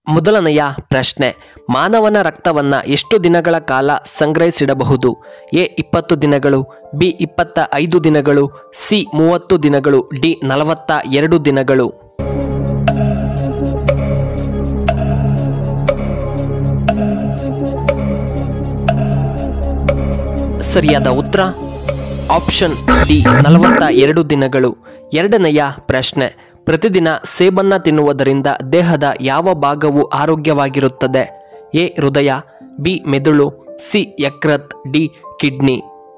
ಮೊದಲನೆಯ ಪ್ರಶ್ನೆ ಮಾನವನ ರಕ್ತವನ್ನು ಎಷ್ಟು ದಿನಗಳ ಕಾಲ ಸಂಗ್ರಹಿಸಿಡಬಹುದು ಎ ಇಪ್ಪತ್ತು ದಿನಗಳು ಬಿ ಇಪ್ಪತ್ತ ಐದು ದಿನಗಳು ಸಿ ಮೂವತ್ತು ದಿನಗಳು ಡಿ ನಲವತ್ತ ಎರಡು ದಿನಗಳು ಸರಿಯಾದ ಉತ್ತರ ಆಪ್ಷನ್ ಡಿ ನಲವತ್ತ ಎರಡು ದಿನಗಳು ಎರಡನೆಯ ಪ್ರಶ್ನೆ ಪ್ರತಿದಿನ ಸೇಬನ್ನ ತಿನ್ನುವುದರಿಂದ ದೇಹದ ಯಾವ ಭಾಗವು ಆರೋಗ್ಯವಾಗಿರುತ್ತದೆ ಎ ಹೃದಯ ಬಿ ಮೆದುಳು ಸಿ ಯಕೃತ್ ಡಿ ಕಿಡ್ನಿ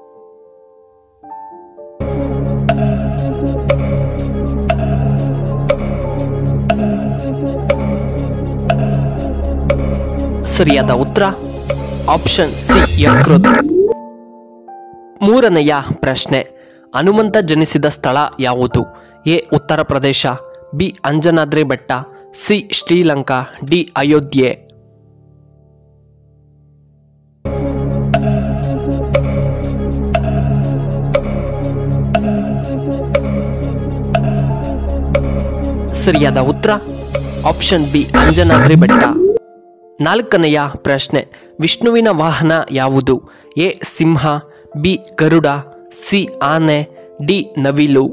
ಸರಿಯಾದ ಉತ್ತರ ಆಪ್ಷನ್ ಸಿ ಯಕೃತ್ ಮೂರನೆಯ ಪ್ರಶ್ನೆ ಹನುಮಂತ ಜನಿಸಿದ ಸ್ಥಳ ಯಾವುದು ಎ ಉತ್ತರ ಪ್ರದೇಶ ಬಿ ಅಂಜನಾದ್ರಿ ಬೆಟ್ಟ ಸಿ ಶ್ರೀಲಂಕಾ ಡಿ ಅಯೋಧ್ಯೆ ಸರಿಯಾದ ಉತ್ತರ ಆಪ್ಷನ್ ಬಿ ಅಂಜನಾದ್ರಿ ಬೆಟ್ಟ ನಾಲ್ಕನೆಯ ಪ್ರಶ್ನೆ ವಿಷ್ಣುವಿನ ವಾಹನ ಯಾವುದು ಎ ಸಿಂಹ ಬಿ ಗರುಡ ಸಿ ಆನೆ ಡಿ ನವಿಲು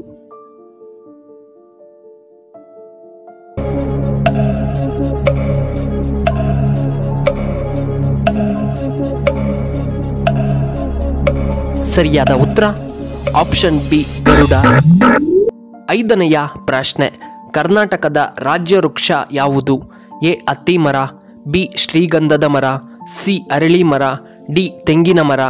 ಸರಿಯಾದ ಉತ್ತರ ಆಪ್ಷನ್ ಬಿ ಗರುಡ ಐದನೆಯ ಪ್ರಶ್ನೆ ಕರ್ನಾಟಕದ ರಾಜ್ಯ ವೃಕ್ಷ ಯಾವುದು ಎ ಅತ್ತಿ ಮರ ಬಿ ಶ್ರೀಗಂಧದ ಮರ ಸಿ ಅರಳಿ ಮರ ಡಿ ತೆಂಗಿನ ಮರ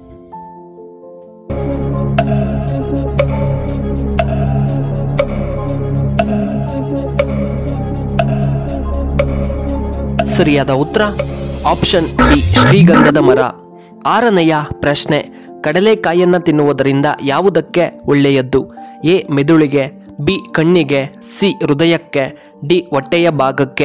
ಸರಿಯಾದ ಉತ್ತರ ಆಪ್ಷನ್ ಬಿ ಶ್ರೀಗಂಧದ ಮರ ಆರನೆಯ ಪ್ರಶ್ನೆ ಕಡಲೆಕಾಯನ್ನ ತಿನ್ನುವುದರಿಂದ ಯಾವುದಕ್ಕೆ ಒಳ್ಳೆಯದ್ದು ಎ ಮೆದುಳಿಗೆ ಬಿ ಕಣ್ಣಿಗೆ ಸಿ ಹೃದಯಕ್ಕೆ ಡಿ ಹೊಟ್ಟೆಯ ಭಾಗಕ್ಕೆ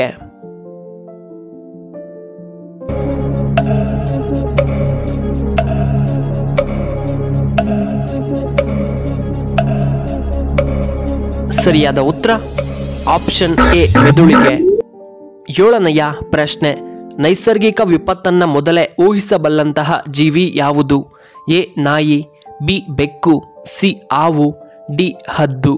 ಸರಿಯಾದ ಉತ್ತರ ಆಪ್ಷನ್ ಎ ಮೆದುಳಿಗೆ ಏಳನೆಯ ಪ್ರಶ್ನೆ ನೈಸರ್ಗಿಕ ವಿಪತ್ತನ್ನ ಮೊದಲೇ ಊಹಿಸಬಲ್ಲಂತಹ ಜೀವಿ ಯಾವುದು ಎ ನಾಯಿ ಬಿ ಬೆಕ್ಕು ಸಿ ಆವು ಡಿ ಹದ್ದು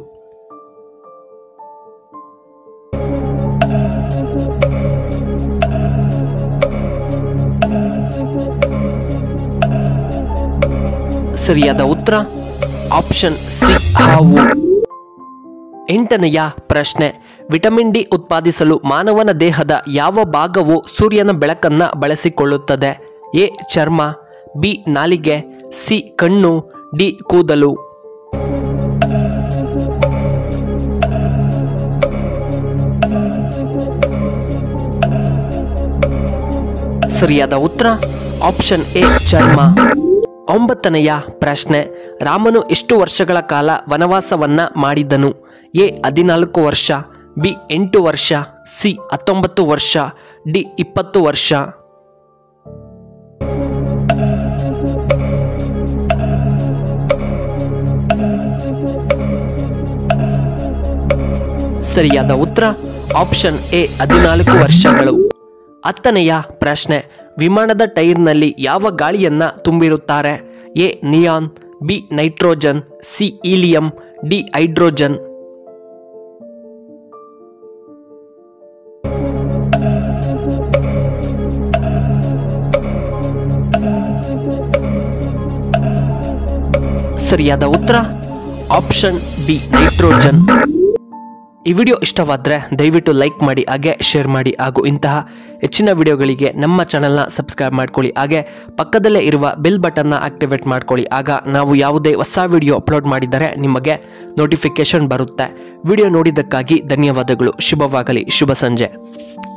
ಸರಿಯಾದ ಉತ್ತರ ಆಪ್ಷನ್ ಸಿ ಹಾವು ಎಂಟನೆಯ ಪ್ರಶ್ನೆ ವಿಟಮಿನ್ ಡಿ ಉತ್ಪಾದಿಸಲು ಮಾನವನ ದೇಹದ ಯಾವ ಭಾಗವು ಸೂರ್ಯನ ಬೆಳಕನ್ನ ಬಳಸಿಕೊಳ್ಳುತ್ತದೆ ಎ ಚರ್ಮ ಬಿ ನಾಲಿಗೆ ಸಿ ಕಣ್ಣು ಡಿ ಕೂದಲು ಸರಿಯಾದ ಉತ್ತರ ಆಪ್ಷನ್ ಎ ಚರ್ಮ ಒಂಬತ್ತನೆಯ ಪ್ರಶ್ನೆ ರಾಮನು ಎಷ್ಟು ವರ್ಷಗಳ ಕಾಲ ವನವಾಸವನ್ನ ಮಾಡಿದನು ಎ ಹದಿನಾಲ್ಕು ವರ್ಷ ಬಿ ಎಂಟು ವರ್ಷ ಸಿ ಹತ್ತೊಂಬತ್ತು ವರ್ಷ ಡಿ ಇಪ್ಪತ್ತು ವರ್ಷ ಸರಿಯಾದ ಉತ್ತರ ಆಪ್ಷನ್ ಎ ಹದಿನಾಲ್ಕು ವರ್ಷಗಳು ಹತ್ತನೆಯ ಪ್ರಶ್ನೆ ವಿಮಾನದ ಟೈರ್ನಲ್ಲಿ ಯಾವ ಗಾಳಿಯನ್ನ ತುಂಬಿರುತ್ತಾರೆ A neon B nitrogen C helium D hydrogen ಸರಿಯಾದ ಉತ್ತರ ಆಪ್ಷನ್ ಬಿ ನೈಟ್ರೋಜನ್ ಈ ವಿಡಿಯೋ ಇಷ್ಟವಾದರೆ ದಯವಿಟ್ಟು ಲೈಕ್ ಮಾಡಿ ಹಾಗೆ ಶೇರ್ ಮಾಡಿ ಹಾಗೂ ಇಂತಹ ಹೆಚ್ಚಿನ ವಿಡಿಯೋಗಳಿಗೆ ನಮ್ಮ ಚಾನಲ್ನ ಸಬ್ಸ್ಕ್ರೈಬ್ ಮಾಡ್ಕೊಳ್ಳಿ ಹಾಗೆ ಪಕ್ಕದಲ್ಲೇ ಇರುವ ಬೆಲ್ ಬಟನ್ನ ಆಕ್ಟಿವೇಟ್ ಮಾಡ್ಕೊಳ್ಳಿ ಆಗ ನಾವು ಯಾವುದೇ ಹೊಸ ವಿಡಿಯೋ ಅಪ್ಲೋಡ್ ಮಾಡಿದರೆ ನಿಮಗೆ ನೋಟಿಫಿಕೇಶನ್ ಬರುತ್ತೆ ವಿಡಿಯೋ ನೋಡಿದ್ದಕ್ಕಾಗಿ ಧನ್ಯವಾದಗಳು ಶುಭವಾಗಲಿ ಶುಭ ಸಂಜೆ